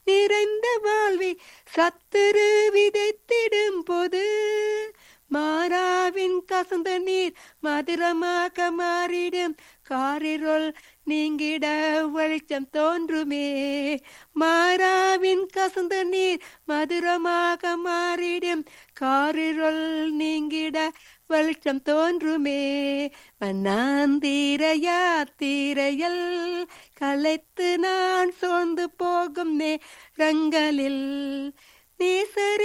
நிறைந்த வாழ்வை சத்துரு விதைத்திடும் போது மாறாவின் கசந்த நீர் மதுரமாக மாறிடும் காரிருள் நீங்கிட வெளிச்சம் தோன்றுமே மாறாவின் கசந்த நீர் மதுரமாக மாறிடும் காரிருள் நீங்கிட வெளிச்சம் தோன்றுமே வண்ணாந்தீர யாத்திரையில் கலைத்து நான் சோர்ந்து போகும் நேரங்களில் நேசரே